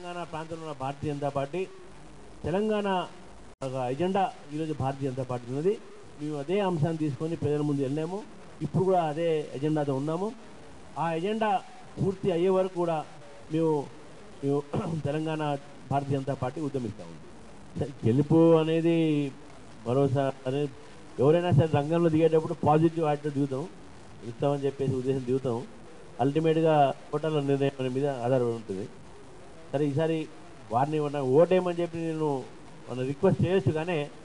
తెలంగాణ ప్రాంతంలో ఉన్న భారతీయ జనతా పార్టీ తెలంగాణ ఒక ఎజెండా ఈరోజు భారతీయ జనతా పార్టీ ఉన్నది మేము అదే అంశాన్ని తీసుకొని ప్రజల ముందు వెళ్ళాము ఇప్పుడు కూడా అదే ఎజెండాతో ఉన్నాము ఆ ఎజెండా పూర్తి అయ్యే వరకు కూడా మేము మేము తెలంగాణ భారతీయ జనతా పార్టీ ఉద్యమిస్తాము సరే, గెలుపు అనేది మరోసారి ఎవరైనా సరే రంగంలో దిగేటప్పుడు పాజిటివ్ యాటిట్యూడ్ దిగుతాం ఇస్తామని చెప్పేసి ఉద్దేశం దిగుతాం అల్టిమేట్గా ఓటర్ల నిర్ణయం అనే మీద ఆధారపడి ఉంటుంది సరే ఈసారి వారిని ఏమన్నా ఓటేయమని చెప్పి నేను మన రిక్వెస్ట్ చేయొచ్చు కానీ